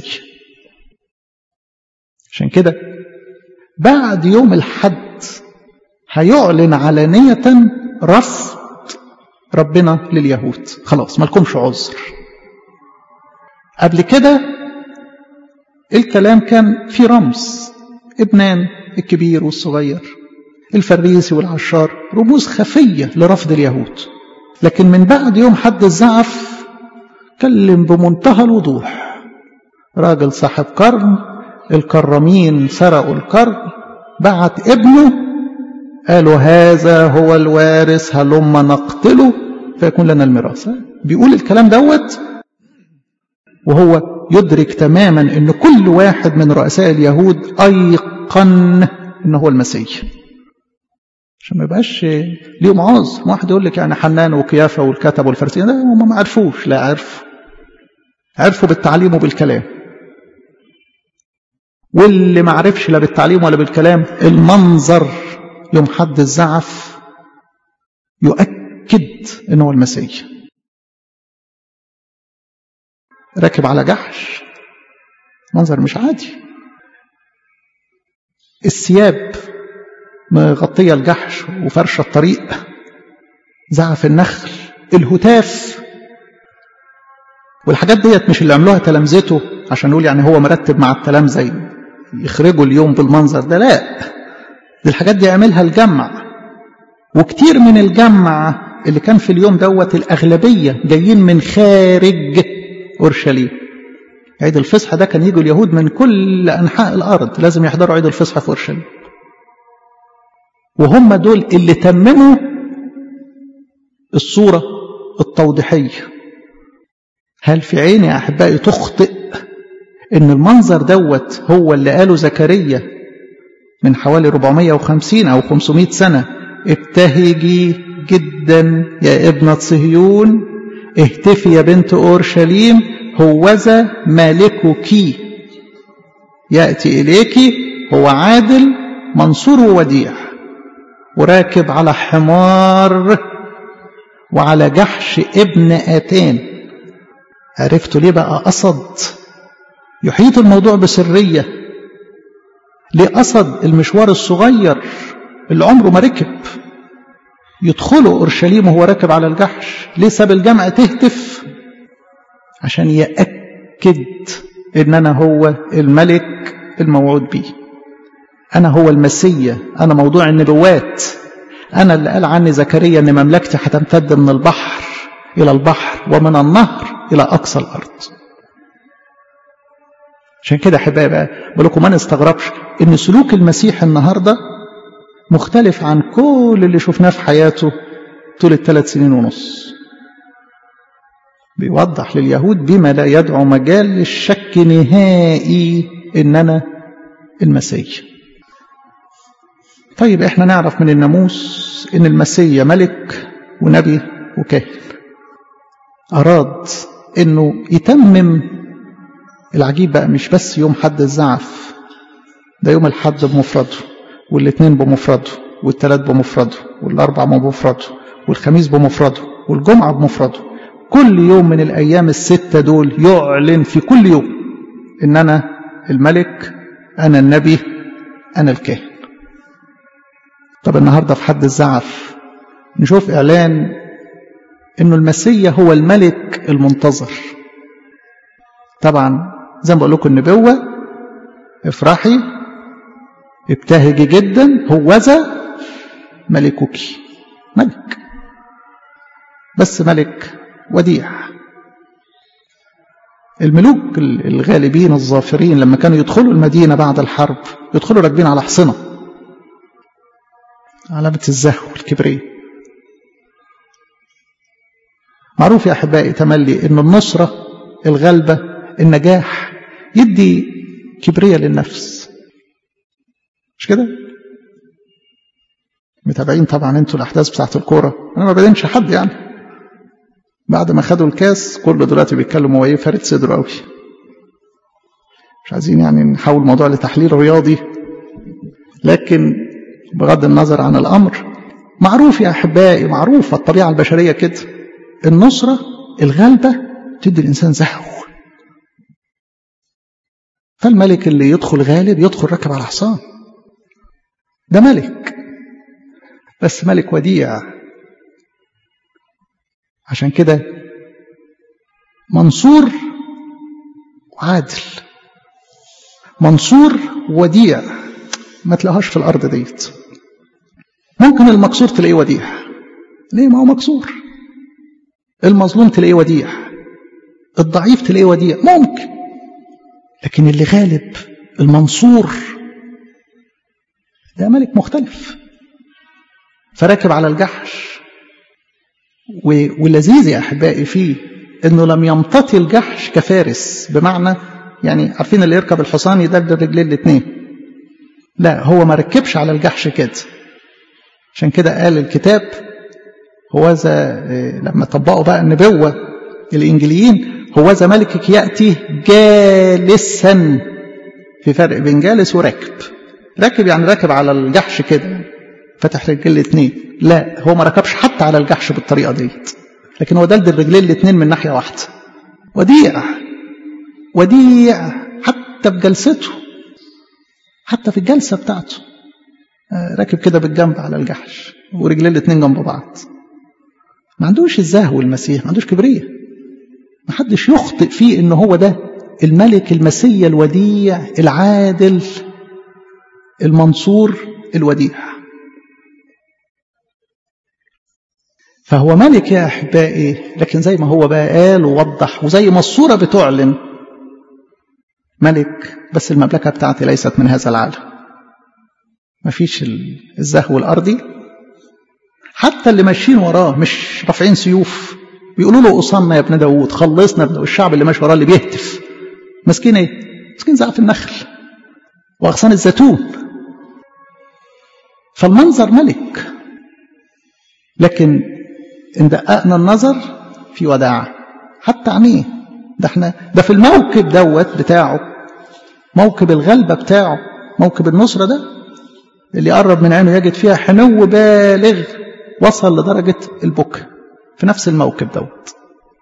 عشان كده بعد يوم الحد هيعلن علانية رفض ربنا لليهود خلاص مالكمش عذر قبل كده الكلام كان في رمز ابنان الكبير والصغير الفريسي والعشار رموز خفية لرفض اليهود لكن من بعد يوم حد الزعف كلم بمنتهى الوضوح راجل صاحب قرن الكرمين سرقوا القرن بعت ابنه قالوا هذا هو الوارث هلما نقتله فيكون لنا الميراث بيقول الكلام دوت وهو يدرك تماما ان كل واحد من رؤساء اليهود ايقن ان هو المسيح عشان ما يبقاش ليهم عذر واحد يقول لك يعني حنان وكيافه والكتب والفرسين هم ما عرفوش لا عرفوا عرفوا بالتعليم وبالكلام واللي ما عرفش لا بالتعليم ولا بالكلام المنظر يوم حد الزعف يؤكد ان هو المسيح راكب على جحش منظر مش عادي الثياب مغطية الجحش وفرشة الطريق زعف النخل الهتاف والحاجات ديت مش اللي عملوها تلامذته عشان نقول يعني هو مرتب مع التلامذة يخرجوا اليوم بالمنظر ده لا دي الحاجات دي عملها الجمع وكتير من الجمع اللي كان في اليوم دوت الأغلبية جايين من خارج أورشليم عيد الفصح ده كان يجوا اليهود من كل أنحاء الأرض لازم يحضروا عيد الفصح في أورشليم وهم دول اللي تمموا الصورة التوضيحية هل في عيني يا أحبائي تخطئ إن المنظر دوت هو اللي قاله زكريا من حوالي 450 أو 500 سنة ابتهجي جدا يا ابنة صهيون اهتفي يا بنت أورشليم هوذا مالكك يأتي إليك هو عادل منصور وديع وراكب على حمار وعلى جحش ابن آتان عرفتوا ليه بقى قصد يحيط الموضوع بسرية ليه قصد المشوار الصغير اللي عمره ما ركب يدخلوا أورشليم وهو راكب على الجحش ليه ساب الجامعة تهتف عشان يأكد إن أنا هو الملك الموعود بيه أنا هو المسيا أنا موضوع النبوات أنا اللي قال عني زكريا أن مملكتي هتمتد من البحر إلى البحر ومن النهر إلى أقصى الأرض عشان كده أحبائي بقى بقول لكم ما نستغربش إن سلوك المسيح النهارده مختلف عن كل اللي شفناه في حياته طول الثلاث سنين ونص بيوضح لليهود بما لا يدعو مجال للشك نهائي ان انا المسيح طيب احنا نعرف من الناموس ان المسيح ملك ونبي وكاهن أراد إنه يتمم العجيب بقى مش بس يوم حد الزعف ده يوم الحد بمفرده والاثنين بمفرده والثلاث بمفرده والأربع بمفرده والخميس بمفرده والجمعة بمفرده كل يوم من الأيام الستة دول يعلن في كل يوم إن أنا الملك أنا النبي أنا الكاهن طب النهاردة في حد الزعف نشوف إعلان إنه المسيح هو الملك المنتظر طبعا زي ما بقول لكم النبوة افرحي ابتهجي جدا هوذا ملكك ملك بس ملك وديع الملوك الغالبين الظافرين لما كانوا يدخلوا المدينة بعد الحرب يدخلوا راكبين على حصنة علامة الزهو والكبرية معروف يا أحبائي تملي أن النصرة الغلبة النجاح يدي كبرية للنفس مش كده متابعين طبعا انتوا الاحداث بتاعت الكوره انا ما بدينش حد يعني بعد ما خدوا الكاس كله دلوقتي بيتكلم هو ايه فارد صدره قوي مش عايزين يعني نحول الموضوع لتحليل رياضي لكن بغض النظر عن الامر معروف يا احبائي معروفه الطبيعه البشريه كده النصره الغلبه تدي الانسان زهو فالملك اللي يدخل غالب يدخل راكب على حصان ده ملك بس ملك وديع عشان كده منصور وعادل منصور وديع ما تلاقيهاش في الارض ديت ممكن المكسور تلاقيه وديع ليه ما هو مكسور المظلوم تلاقيه وديع الضعيف تلاقيه وديع ممكن لكن اللي غالب المنصور ده ملك مختلف فراكب على الجحش واللذيذ يا احبائي فيه انه لم يمتطي الجحش كفارس بمعنى يعني عارفين اللي يركب الحصان يدبدب رجلين الاثنين لا هو ما ركبش على الجحش كده عشان كده قال الكتاب هوذا لما طبقوا بقى النبوة الإنجليين هوذا ملكك يأتي جالسا في فرق بين جالس وراكب راكب يعني راكب على الجحش كده فتح رجلين الاثنين لا هو ما ركبش حتى على الجحش بالطريقة ديت لكن هو دلدل رجلين الاثنين من ناحية واحدة وديع وديع حتى في جلسته حتى في الجلسة بتاعته راكب كده بالجنب على الجحش ورجلين الاثنين جنب بعض ما عندوش الزهو المسيح ما عندوش كبرية ما حدش يخطئ فيه ان هو ده الملك المسيا الوديع العادل المنصور الوديع فهو ملك يا احبائي لكن زي ما هو بقى قال ووضح وزي ما الصوره بتعلن ملك بس المملكه بتاعتي ليست من هذا العالم مفيش الزهو الارضي حتى اللي ماشيين وراه مش رافعين سيوف بيقولوا له قصنا يا ابن داوود خلصنا ابن الشعب اللي ماشي وراه اللي بيهتف ماسكين ايه ماسكين زعف النخل واغصان الزيتون فالمنظر ملك لكن ان دققنا النظر في وداعة حتى عينيه ده احنا ده في الموكب دوت بتاعه موكب الغلبة بتاعه موكب النصرة ده اللي يقرب من عينه يجد فيها حنو بالغ وصل لدرجة البكاء في نفس الموكب دوت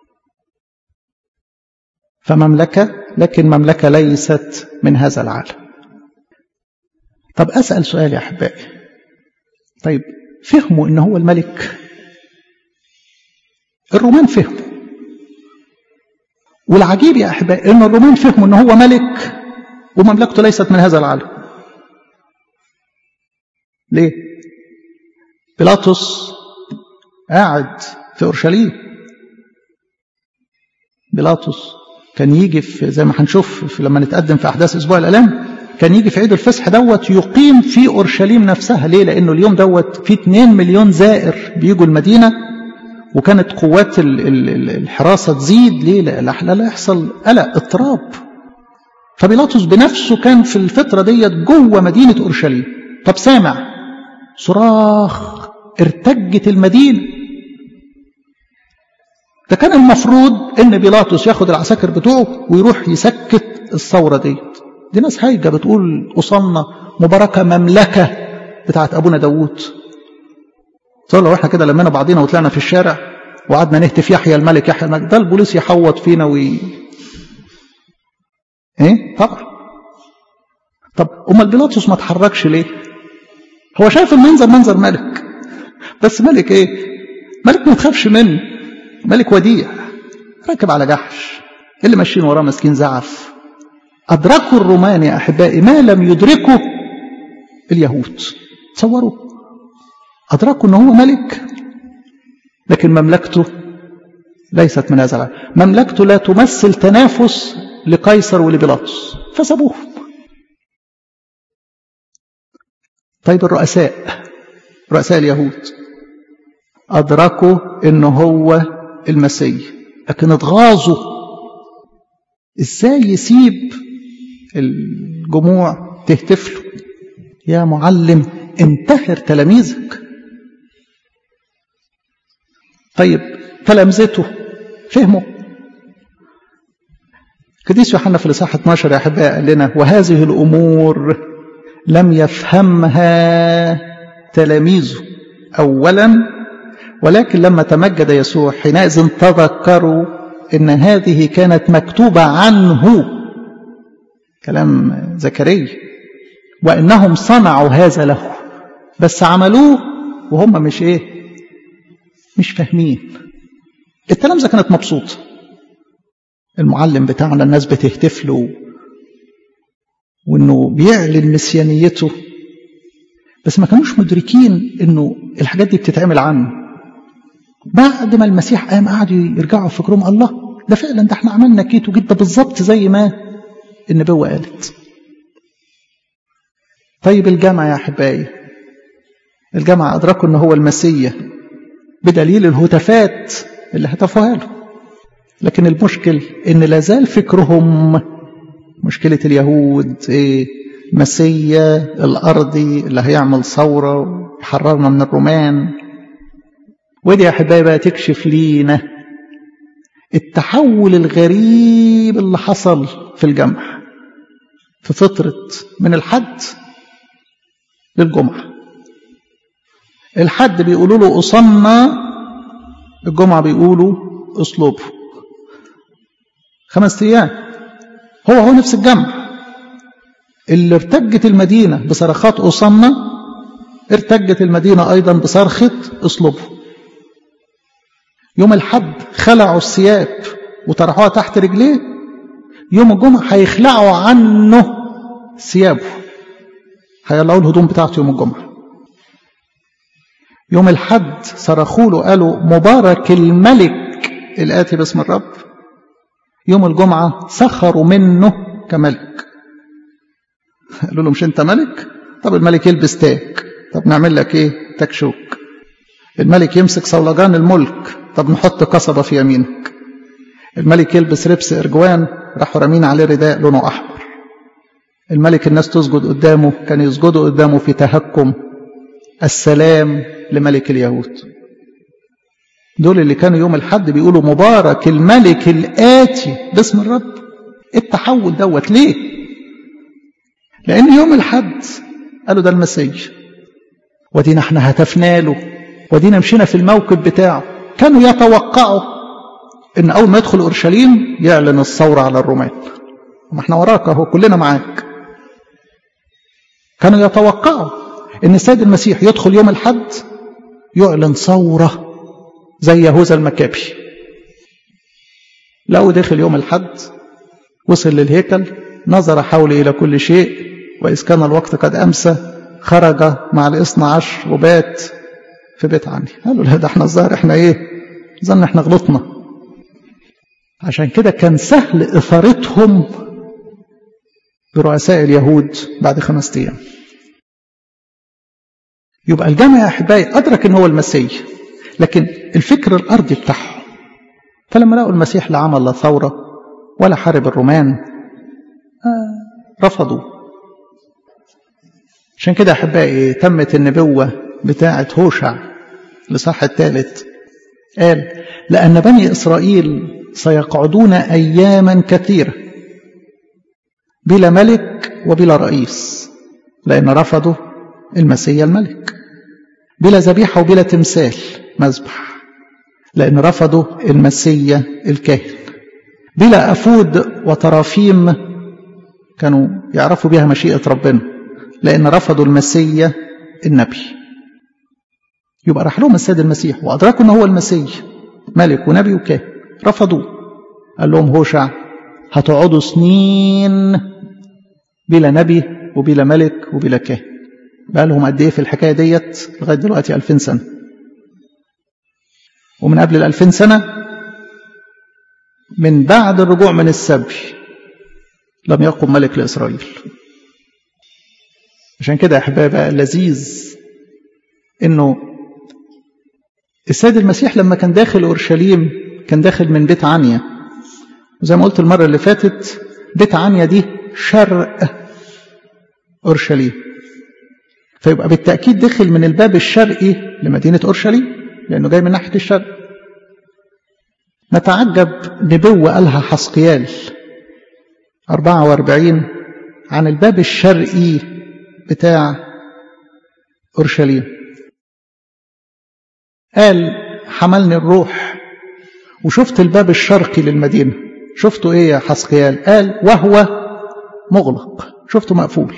فمملكة لكن مملكة ليست من هذا العالم طب أسأل سؤال يا أحبائي طيب فهموا إن هو الملك الرومان فهموا والعجيب يا أحبائي إن الرومان فهموا إن هو ملك ومملكته ليست من هذا العالم ليه بيلاطس قاعد في أورشليم بيلاطس كان يجي في زي ما هنشوف في لما نتقدم في أحداث أسبوع الآلام كان يجي في عيد الفصح دوت يقيم في أورشليم نفسها ليه لأنه اليوم دوت في 2 مليون زائر بيجوا المدينة وكانت قوات الحراسة تزيد ليه لا لا يحصل قلق اضطراب فبيلاطس بنفسه كان في الفترة ديت جوه مدينة أورشليم طب سامع صراخ ارتجت المدينة ده كان المفروض ان بيلاطس ياخد العساكر بتوعه ويروح يسكت الثوره ديت دي ناس هايجه بتقول وصلنا مباركه مملكه بتاعت ابونا داوود طول لو احنا كده لمينا بعضينا وطلعنا في الشارع وقعدنا نهتف يحيى الملك يحيى الملك ده البوليس يحوط فينا وي ايه طبعا طب امال بيلاطس ما اتحركش ليه هو شايف المنظر منظر ملك بس ملك ايه ملك ما تخافش منه ملك وديع راكب على جحش اللي ماشيين وراه ماسكين زعف ادركوا الرومان يا احبائي ما لم يدركه اليهود تصوروا ادركوا ان هو ملك لكن مملكته ليست من هذا العالم مملكته لا تمثل تنافس لقيصر ولبيلاطس فسابوه طيب الرؤساء رؤساء اليهود أدركوا إن هو المسيح لكن اتغاظوا إزاي يسيب الجموع تهتف له يا معلم انتهر تلاميذك طيب تلامذته فهموا قديس يوحنا في الاصحاح 12 يا احبائي قال لنا وهذه الامور لم يفهمها تلاميذه اولا ولكن لما تمجد يسوع حينئذ تذكروا ان هذه كانت مكتوبه عنه كلام زكريا وانهم صنعوا هذا له بس عملوه وهم مش ايه مش فاهمين التلامذه كانت مبسوطه المعلم بتاعنا الناس بتهتف له وانه بيعلن مسيانيته بس ما كانوش مدركين انه الحاجات دي بتتعمل عنه بعد ما المسيح قام قعدوا يرجعوا في فكرهم الله ده فعلا ده احنا عملنا كيتو جدا بالظبط زي ما النبوة قالت طيب الجامعة يا أحبائي الجامعة أدركوا أنه هو المسيح بدليل الهتافات اللي هتفوها له لكن المشكل ان لازال فكرهم مشكلة اليهود ايه مسيا الارضي اللي هيعمل ثورة ويحررنا من الرومان ودي يا احبائي بقى تكشف لينا التحول الغريب اللي حصل في الجمع في فترة من الحد للجمعة الحد بيقولوا له أصنى الجمعة بيقولوا أسلوبه خمس أيام هو هو نفس الجمع اللي ارتجت المدينة بصرخات أصنى ارتجت المدينة أيضا بصرخة أسلوبه يوم الحد خلعوا الثياب وطرحوها تحت رجليه يوم الجمعة هيخلعوا عنه ثيابه هيقلعوا الهدوم بتاعته يوم الجمعة يوم الحد صرخوا له قالوا مبارك الملك الآتي باسم الرب يوم الجمعة سخروا منه كملك قالوا له مش انت ملك طب الملك يلبس تاج طب نعمل لك ايه تاج شوك الملك يمسك صولجان الملك طب نحط قصبة في يمينك الملك يلبس ربس ارجوان راحوا رامين عليه رداء لونه احمر الملك الناس تسجد قدامه كان يسجدوا قدامه في تهكم السلام لملك اليهود دول اللي كانوا يوم الحد بيقولوا مبارك الملك الآتي باسم الرب التحول دوت ليه لأن يوم الحد قالوا ده المسيح ودينا احنا هتفنا له ودينا مشينا في الموكب بتاعه كانوا يتوقعوا ان اول ما يدخل اورشليم يعلن الثوره على الرومان ما احنا وراك اهو كلنا معاك كانوا يتوقعوا ان السيد المسيح يدخل يوم الحد يعلن ثوره زي يهوذا المكابي لو دخل يوم الحد وصل للهيكل نظر حوله إلى كل شيء وإذ كان الوقت قد أمسى خرج مع الاثنى عشر وبات في بيت عني قالوا لا ده احنا الظاهر احنا ايه ظن احنا غلطنا عشان كده كان سهل إثارتهم برؤساء اليهود بعد خمسة أيام يبقى الجامع يا أحبائي أدرك إن هو المسيح لكن الفكر الأرضي بتاعهم فلما لقوا المسيح لا عمل لا ثورة ولا حارب الرومان آه رفضوا عشان كده أحبائي تمت النبوة بتاعة هوشع لصح الثالث قال لأن بني إسرائيل سيقعدون أياما كثيرة بلا ملك وبلا رئيس لأن رفضوا المسيا الملك بلا ذبيحة وبلا تمثال مذبح لأن رفضوا المسيا الكاهن بلا أفود وترافيم كانوا يعرفوا بها مشيئة ربنا لأن رفضوا المسيا النبي يبقى راح لهم السيد المسيح وأدركوا أنه هو المسيح ملك ونبي وكاهن رفضوه قال لهم هوشع هتقعدوا سنين بلا نبي وبلا ملك وبلا كاهن بقى لهم قد ايه في الحكايه ديت لغايه دلوقتي 2000 سنه ومن قبل ال 2000 سنه من بعد الرجوع من السبي لم يقم ملك لاسرائيل عشان كده يا احبابي بقى لذيذ انه السيد المسيح لما كان داخل اورشليم كان داخل من بيت عنيا وزي ما قلت المره اللي فاتت بيت عنيا دي شرق اورشليم فيبقى بالتاكيد دخل من الباب الشرقي لمدينه اورشليم لانه جاي من ناحيه الشرق نتعجب نبوه قالها حسقيال 44 عن الباب الشرقي بتاع اورشليم قال حملني الروح وشفت الباب الشرقي للمدينه شفته ايه يا حسقيال قال وهو مغلق شفته مقفول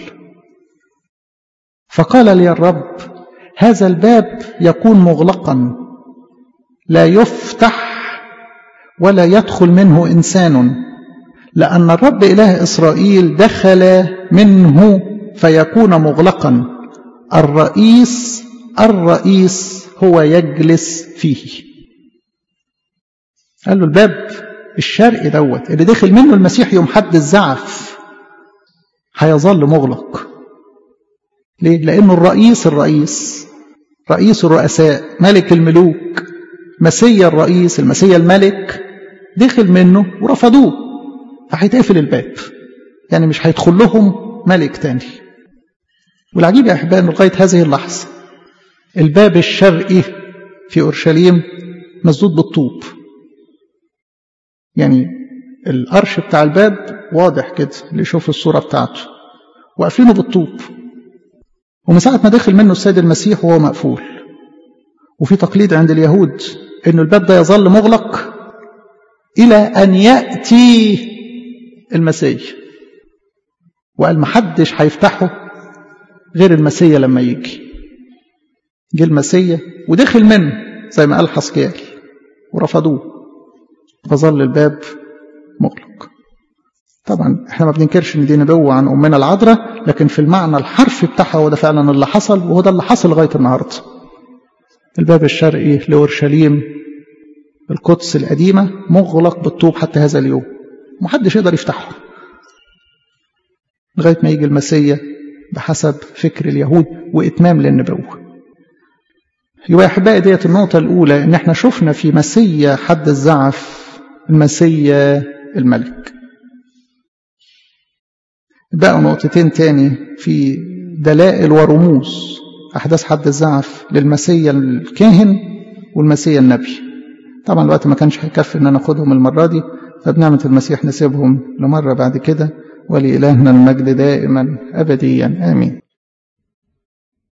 فقال لي الرب هذا الباب يكون مغلقا لا يفتح ولا يدخل منه انسان لان الرب اله اسرائيل دخل منه فيكون مغلقا الرئيس الرئيس هو يجلس فيه قال له الباب الشرقي دوت اللي دخل منه المسيح يوم حد الزعف هيظل مغلق ليه؟ لأنه الرئيس الرئيس رئيس الرؤساء ملك الملوك مسيا الرئيس المسيا الملك دخل منه ورفضوه فهيتقفل الباب يعني مش هيدخل لهم ملك تاني والعجيب يا أحبائي لغاية هذه اللحظة الباب الشرقي في أورشليم مسدود بالطوب يعني القرش بتاع الباب واضح كده اللي يشوف الصورة بتاعته وقافلينه بالطوب ومن ساعة ما دخل منه السيد المسيح وهو مقفول وفي تقليد عند اليهود انه الباب ده يظل مغلق الى ان ياتي المسيح وقال محدش هيفتحه غير المسيا لما يجي جه المسيا ودخل منه زي ما قال حسكيال ورفضوه فظل الباب مغلق طبعا احنا ما بننكرش ان دي نبوه عن امنا العذراء لكن في المعنى الحرفي بتاعها هو ده فعلا اللي حصل وهو ده اللي حصل لغايه النهارده الباب الشرقي لاورشليم القدس القديمه مغلق بالطوب حتى هذا اليوم محدش يقدر يفتحه لغايه ما يجي المسيا بحسب فكر اليهود واتمام للنبوه يبقى يا احبائي ديت النقطه الاولى ان احنا شفنا في مسيا حد الزعف المسيا الملك بقوا نقطتين تاني في دلائل ورموز أحداث حد الزعف للمسيا الكاهن والمسيا النبي طبعا الوقت ما كانش هيكفي ان انا اخدهم المره دي فبنعمه المسيح نسيبهم لمره بعد كده ولإلهنا المجد دائما ابديا امين